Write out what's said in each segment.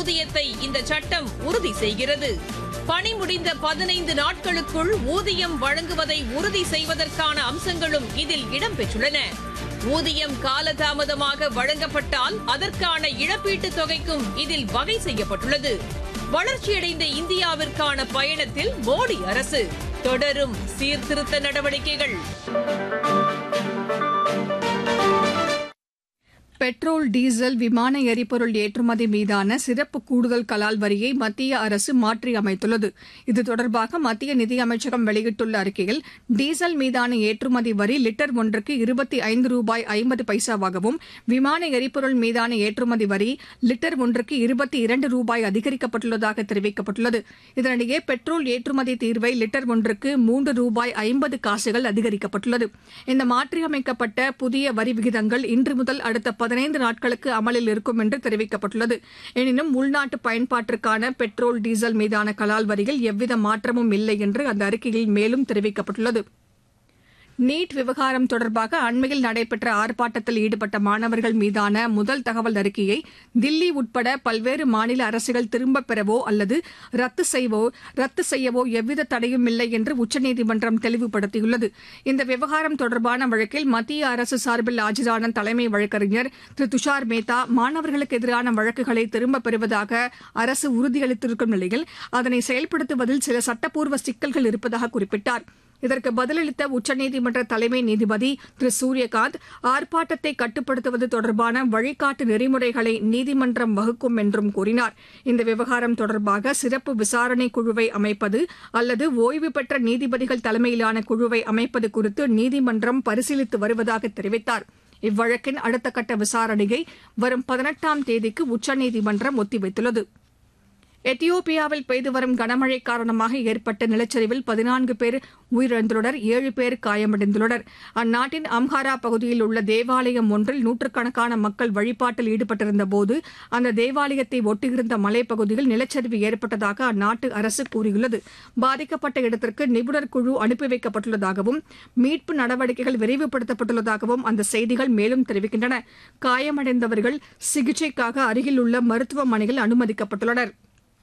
ஊதியத்தை இந்த சட்டம் உறுதி செய்கிறது பணி முடிந்த பதினைந்து நாட்களுக்குள் ஊதியம் வழங்குவதை உறுதி செய்வதற்கான அம்சங்களும் இதில் இடம்பெற்றுள்ளன ஊதியம் காலதாமதமாக வழங்கப்பட்டால் அதற்கான இழப்பீட்டுத் தொகைக்கும் இதில் வகை செய்யப்பட்டுள்ளது வளர்ச்சியடைந்த இந்தியாவிற்கான பயணத்தில் மோடி அரசு தொடரும் சீர்திருத்த நடவடிக்கைகள் பெட்ரோல் டீசல் விமான எரிபொருள் ஏற்றுமதி மீதான சிறப்பு கூடுதல் கலால் வரியை மத்திய அரசு மாற்றி அமைத்துள்ளது இது தொடர்பாக மத்திய நிதியமைச்சகம் வெளியிட்டுள்ள அறிக்கையில் டீசல் மீதான ஏற்றுமதி வரி லிட்டர் ஒன்றுக்கு இருபத்தி ஐந்து ரூபாய் ஐம்பது பைசாவாகவும் விமான எரிபொருள் மீதான ஏற்றுமதி வரி லிட்டர் ஒன்றுக்கு இருபத்தி இரண்டு ரூபாய் அதிகரிக்கப்பட்டுள்ளதாக தெரிவிக்கப்பட்டுள்ளது இதனிடையே பெட்ரோல் ஏற்றுமதி தீர்வை லிட்டர் ஒன்றுக்கு மூன்று ரூபாய் ஐம்பது காசுகள் அதிகரிக்கப்பட்டுள்ளது இந்த மாற்றியமைக்கப்பட்ட புதிய வரி விகிதங்கள் இன்று முதல் அடுத்த பதினைந்து நாட்களுக்கு அமலில் இருக்கும் என்று தெரிவிக்கப்பட்டுள்ளது எனினும் உள்நாட்டு பயன்பாட்டிற்கான பெட்ரோல் டீசல் மீதான கலால் வரியில் எவ்வித மாற்றமும் இல்லை என்று அந்த அறிக்கையில் மேலும் தெரிவிக்கப்பட்டுள்ளது நீட் விவகாரம் தொடர்பாக அண்மையில் நடைபெற்ற ஆர்ப்பாட்டத்தில் ஈடுபட்ட மாணவர்கள் மீதான முதல் தகவல் அறிக்கையை தில்லி உட்பட பல்வேறு மாநில அரசுகள் திரும்பப் பெறவோ அல்லது ரத்து செய்வோ ரத்து செய்யவோ எவ்வித தடையும் இல்லை என்று உச்சநீதிமன்றம் தெளிவுபடுத்தியுள்ளது இந்த விவகாரம் தொடர்பான வழக்கில் மத்திய அரசு சார்பில் ஆஜரான தலைமை வழக்கறிஞர் திரு துஷார் மேத்தா மாணவர்களுக்கு எதிரான வழக்குகளை திரும்பப் பெறுவதாக அரசு உறுதியளித்திருக்கும் நிலையில் அதனை செயல்படுத்துவதில் சில சட்டப்பூர்வ சிக்கல்கள் இருப்பதாக குறிப்பிட்டார் இதற்கு பதிலளித்த உச்சநீதிமன்ற தலைமை நீதிபதி திரு சூரியகாந்த் ஆர்ப்பாட்டத்தை கட்டுப்படுத்துவது தொடர்பான வழிகாட்டு நெறிமுறைகளை நீதிமன்றம் வகுக்கும் என்றும் கூறினார் இந்த விவகாரம் தொடர்பாக சிறப்பு விசாரணை குழுவை அமைப்பது அல்லது ஓய்வு பெற்ற நீதிபதிகள் தலைமையிலான குழுவை அமைப்பது குறித்து நீதிமன்றம் பரிசீலித்து வருவதாக தெரிவித்தார் இவ்வழக்கின் அடுத்த கட்ட விசாரணையை வரும் பதினெட்டாம் தேதிக்கு உச்சநீதிமன்றம் ஒத்திவைத்துள்ளது எத்தியோப்பியாவில் பெய்து வரும் கனமழை காரணமாக ஏற்பட்ட நிலச்சரிவில் பதினான்கு பேர் உயிரிழந்துள்ளனர் ஏழு பேர் காயமடைந்துள்ளனர் அந்நாட்டின் அம்ஹாரா பகுதியில் உள்ள தேவாலயம் ஒன்றில் நூற்றுக்கணக்கான மக்கள் வழிபாட்டில் ஈடுபட்டிருந்தபோது அந்த தேவாலயத்தை ஒட்டியிருந்த மலைப்பகுதியில் நிலச்சரிவு ஏற்பட்டதாக அந்நாட்டு அரசு கூறியுள்ளது பாதிக்கப்பட்ட இடத்திற்கு நிபுணர் குழு அனுப்பி வைக்கப்பட்டுள்ளதாகவும் மீட்பு நடவடிக்கைகள் விரைவுபடுத்தப்பட்டுள்ளதாகவும் அந்த செய்திகள் மேலும் தெரிவிக்கின்றன காயமடைந்தவர்கள் சிகிச்சைக்காக அருகில் உள்ள மருத்துவமனையில் அனுமதிக்கப்பட்டுள்ளனர்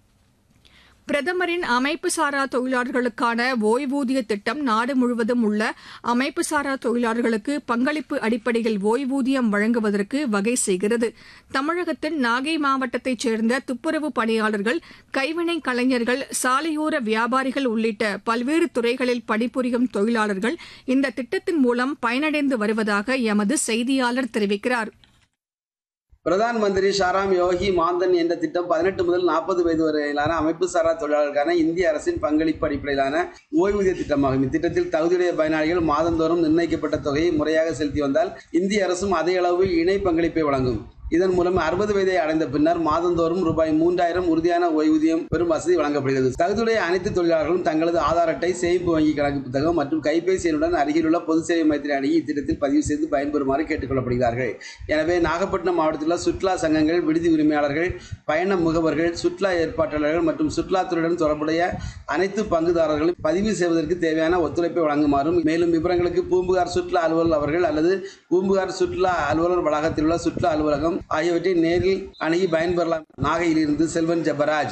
பிரதமரின் அமைப்புசாரா தொழிலாளர்களுக்கான ஓய்வூதிய திட்டம் நாடு முழுவதும் உள்ள அமைப்புசாரா தொழிலாளர்களுக்கு பங்களிப்பு அடிப்படையில் ஓய்வூதியம் வழங்குவதற்கு வகை செய்கிறது தமிழகத்தின் நாகை மாவட்டத்தைச் சேர்ந்த துப்புரவு பணியாளர்கள் கைவினை கலைஞர்கள் சாலையோர வியாபாரிகள் உள்ளிட்ட பல்வேறு துறைகளில் பணிபுரியும் தொழிலாளர்கள் இந்த திட்டத்தின் மூலம் பயனடைந்து வருவதாக எமது செய்தியாளர் தெரிவிக்கிறார் பிரதான் மந்திரி ஷாராம் யோகி மாந்தன் என்ற திட்டம் பதினெட்டு முதல் நாற்பது வயது வரையிலான அமைப்பு சாரா தொழிலாளர்களுக்கான இந்திய அரசின் பங்களிப்பு அடிப்படையிலான ஓய்வூதிய திட்டமாகும் இத்திட்டத்தில் தகுதியுடைய பயனாளிகள் மாதந்தோறும் நிர்ணயிக்கப்பட்ட தொகையை முறையாக செலுத்தி வந்தால் இந்திய அரசும் அதே அளவு இணை பங்களிப்பை வழங்கும் இதன் மூலம் அறுபது வயதை அடைந்த பின்னர் மாதந்தோறும் ரூபாய் மூன்றாயிரம் உறுதியான ஓய்வூதியம் பெறும் வசதி வழங்கப்படுகிறது தகுதியுடைய அனைத்து தொழிலாளர்களும் தங்களது ஆதார் அட்டை சேமிப்பு வங்கி கணக்கு புத்தகம் மற்றும் கைபேசி எண்ணுடன் அருகிலுள்ள பொது சேவை மையத்தினை அணுகி இத்திட்டத்தில் பதிவு செய்து பயன்பெறுமாறு கேட்டுக்கொள்ளப்படுகிறார்கள் எனவே நாகப்பட்டினம் மாவட்டத்தில் உள்ள சுற்றுலா சங்கங்கள் விடுதி உரிமையாளர்கள் பயண முகவர்கள் சுற்றுலா ஏற்பாட்டாளர்கள் மற்றும் சுற்றுலாத்துறையுடன் தொடர்புடைய அனைத்து பங்குதாரர்களும் பதிவு செய்வதற்கு தேவையான ஒத்துழைப்பை வழங்குமாறும் மேலும் விவரங்களுக்கு பூம்புகார் சுற்றுலா அலுவலர் அவர்கள் அல்லது பூம்புகார் சுற்றுலா அலுவலர் வளாகத்தில் உள்ள சுற்றுலா அலுவலகம் ஆகியவற்றை நேரில் அணுகி பயன்பெறலாம் நாகையிலிருந்து செல்வன் ஜபராஜ்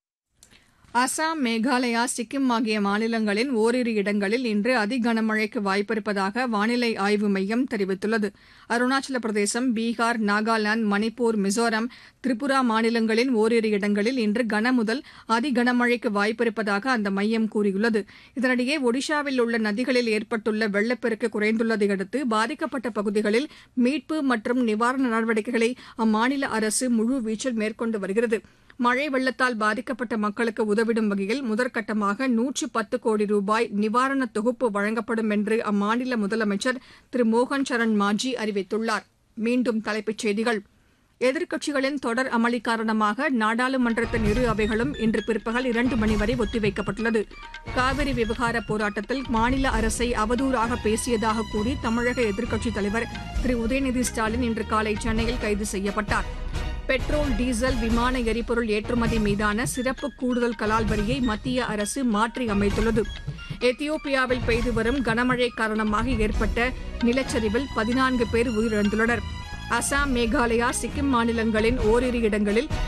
அசாம் மேகாலயா சிக்கிம் ஆகிய மாநிலங்களின் ஓரிரு இடங்களில் இன்று அதி கனமழைக்கு வாய்ப்பிருப்பதாக வானிலை ஆய்வு மையம் தெரிவித்துள்ளது அருணாச்சல பிரதேசம் பீகார் நாகாலாந்து மணிப்பூர் மிசோரம் திரிபுரா மாநிலங்களின் ஓரிரு இடங்களில் இன்று கன முதல் அதி கனமழைக்கு வாய்ப்பிருப்பதாக அந்த மையம் கூறியுள்ளது இதனிடையே ஒடிஷாவில் உள்ள நதிகளில் ஏற்பட்டுள்ள வெள்ளப்பெருக்கு குறைந்துள்ளதை அடுத்து பாதிக்கப்பட்ட பகுதிகளில் மீட்பு மற்றும் நிவாரண நடவடிக்கைகளை அம்மாநில அரசு முழுவீச்சில் மேற்கொண்டு வருகிறது மழை வெள்ளத்தால் பாதிக்கப்பட்ட மக்களுக்கு உதவிடும் வகையில் முதற்கட்டமாக நூற்று பத்து கோடி ரூபாய் நிவாரண தொகுப்பு வழங்கப்படும் என்று அம்மாநில முதலமைச்சர் திரு மோகன் சரண் மாஜி அறிவித்துள்ளார் மீண்டும் தலைப்புச் செய்திகள் எதிர்க்கட்சிகளின் தொடர் அமளி காரணமாக நாடாளுமன்றத்தின் இரு அவைகளும் இன்று பிற்பகல் இரண்டு மணி வரை ஒத்திவைக்கப்பட்டுள்ளது காவிரி விவகார போராட்டத்தில் மாநில அரசை அவதூறாக பேசியதாக கூறி தமிழக எதிர்க்கட்சித் தலைவர் திரு உதயநிதி ஸ்டாலின் இன்று காலை சென்னையில் கைது செய்யப்பட்டார் பெட்ரோல் டீசல் விமான எரிபொருள் ஏற்றுமதி மீதான சிறப்பு கூடுதல் கலால் வரியை மத்திய அரசு மாற்றி அமைத்துள்ளது எத்தியோப்பியாவில் பெய்து வரும் கனமழை காரணமாக ஏற்பட்ட நிலச்சரிவில் பதினான்கு பேர் உயிரிழந்துள்ளனர் அசாம் மேகாலயா சிக்கிம் மாநிலங்களின் ஓரிரு இடங்களில்